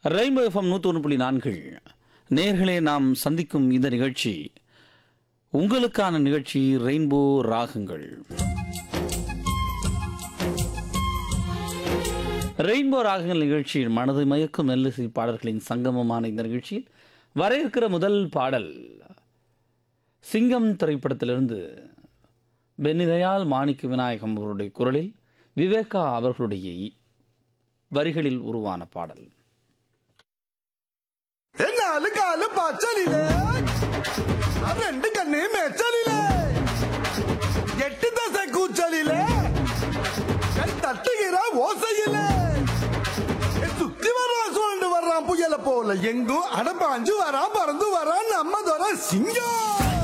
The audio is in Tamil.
ரெயின்போ எஃப்எம் நூற்றி ஒன்று புள்ளி நான்கு நேர்களே நாம் சந்திக்கும் இந்த நிகழ்ச்சி உங்களுக்கான நிகழ்ச்சி ரெயின்போ ராகங்கள் ரெயின்போ ராகங்கள் நிகழ்ச்சியில் மனது மயக்கும் மெல்லிசை பாடல்களின் சங்கமமான இந்த நிகழ்ச்சியில் வர இருக்கிற முதல் பாடல் சிங்கம் திரைப்படத்திலிருந்து பென்னிதயால் மாணிக்க விநாயகம் அவர்களுடைய குரலில் விவேகா அவர்களுடைய வரிகளில் உருவான பாடல் നാല് കാല് പച്ചലില് ആ രണ്ട് കണ്ണേ മെച്ചലില് എട്ട് ദശ കൂച്ചലില് തട്ടുകിற ஓசையில சுத்தி வர்றான் சுழண்டு வர்றான் புயல போல எங்கும் அடப்பாஞ்சு வரான் பறந்து வரான் நம்ம தர சிங்கம்